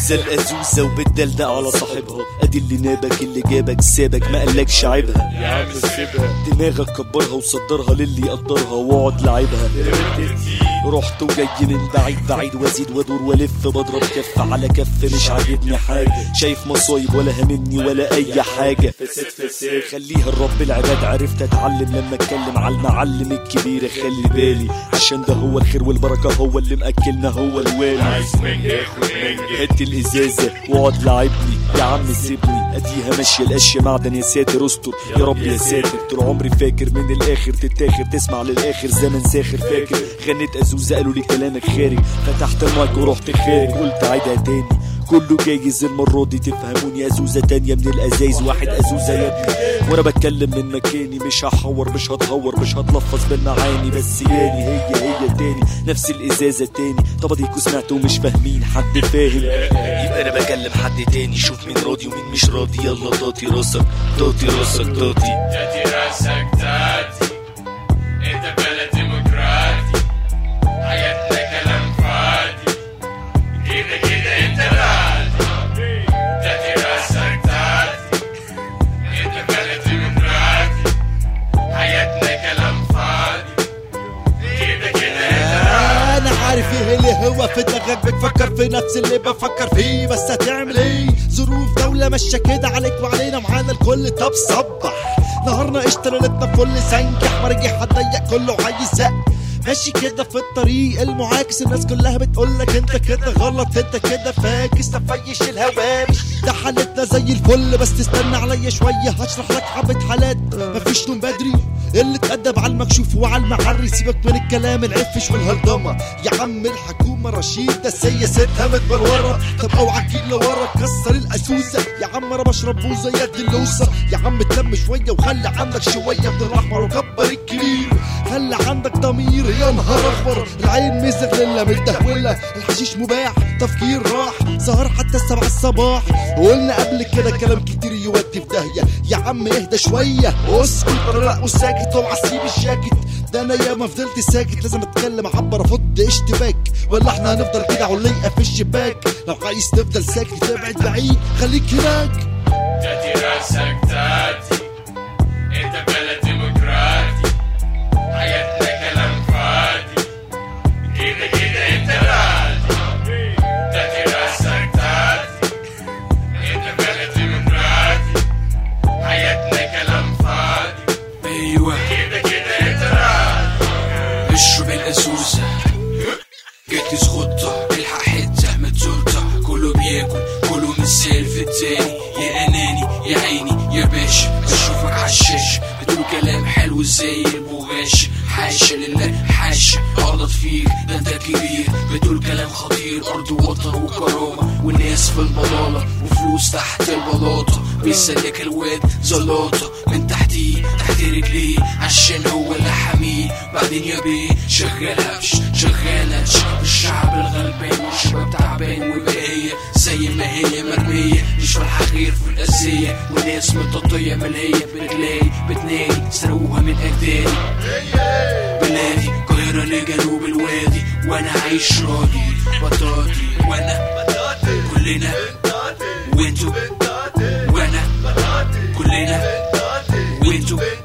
ازازة الازوزة وبتدلدق على صاحبها ادي اللي نابك اللي جابك سابك ما قالكش عيبها يا عم سيبها دماغك كبرها وصدرها للي يقدرها واقعد لعبها رحت وجاي من بعيد بعيد وازيد وادور والف بضرب كف على كف مش عاجبني حاجه شايف مصايب ولا همني ولا اي حاجه فسد فسد خليها الرب العباد عرفت اتعلم لما اتكلم على المعلم الكبير خلي بالي عشان ده هو الخير والبركه هو اللي مأكلنا هو الوالي عايز منجي خد منجي هات الازازه واقعد لعبني يا عم سيبني اديها ماشيه الاشياء معدن يا ساتر استر يا رب يا ساتر طول عمري فاكر من الاخر تتاخر تسمع للاخر زمن ساخر فاكر غنيت ازوزه قالوا لي كلامك خارج فتحت المايك ورحت خارج قلت عيدها تاني كله جايز المرة دي تفهموني أزوزة تانية من الأزايز واحد أزوزة يا ابني وأنا بتكلم من مكاني مش هحور مش هتهور مش هتلفظ بالمعاني بس ياني هي هي تاني نفس الإزازة تاني طب اديكوا سمعتوا مش فاهمين حد فاهم يبقى أنا بكلم حد تاني شوف مين راضي ومين مش راضي يلا طاطي راسك طاطي راسك طاطي تاتي راسك تاتي انت بلد ديمقراطي حياتنا كلام فاضي كده كده انت راضي تاتي راسك تاتي انت بلد ديمقراطي حياتنا كلام فاضي كده كده انت راضي انا عارف ايه اللي هو في دماغك بتفكر في نفس اللي بفكر فيه بس هتعمل ايه ظروف دولة ماشية كده عليك وعلينا معانا الكل طب صبح نهارنا قشطة ليلتنا فل سنجح مرجح هتضيق كله عايز زق ماشي كده في الطريق المعاكس الناس كلها بتقولك انت كده غلط انت كده فاكس تفيش الهوامش ده حالتنا زي الفل بس تستنى عليا شوية هشرح لك حبة حالات مفيش نوم بدري اللي اتأدب على المكشوف وعلى المعري سيبك من الكلام العفش والهلضمة يا عم الحكومة رشيدة سياستها متبلورة طب اوعى تجيب لورا كسر الأسوسة يا عم انا بشرب بوزة يد اللوسة يا عم تلم شوية وخلي عندك شوية من الأحمر وكبر الكبير خلي عندك ضمير يا نهار اخضر العين مزغللة متدهولة الحشيش مباح تفكير راح سهر حتى السبعة الصباح قلنا قبل كده كلام كتير يودي في داهية يا عم اهدى شوية اسكت لا وساكت اوعى تسيب الجاكيت ده انا ياما فضلت ساكت لازم اتكلم اعبر افض اشتباك ولا احنا هنفضل كده علقة في الشباك لو عايز تفضل ساكت تبعد بعيد خليك هناك تاتي راسك تاتي انت بلد ديمقراطي حياتنا كلام فاضي كده كده انت راضي تاتي راسك تاتي انت بلد ديمقراطي حياتنا كلام فاضي ايوه كده كده انت راضي اشرب الازوزة جت خطة الحق حتة متزلطة كله بياكل كله مثال في التاني يا اناني يا عيني يا باشا اشوفك عالشاشة بتقول كلام حلو زي البغاش حاشا لله حاشا غلط فيك ده انت كبير بتقول كلام خطير ارض ووطن وكرامة والناس في البضالة وفلوس تحت البلاطة بيسلك الواد زلاطة من تحتيه تحت رجليه عشان هو اللي حاميه بعدين يا بيه شغال هبش شغال هبش الشعب الغلبان والشباب تعبان وبقية زي ما هي مرمية مش فالحة غير في الأذية والناس متطية ملهية برجلي بتنادي سرقوها من أجدادي بلادي القاهرة لجنوب الوادي وانا عايش راضي بطاطي وانا كلنا وانتو وانا كلنا وانتو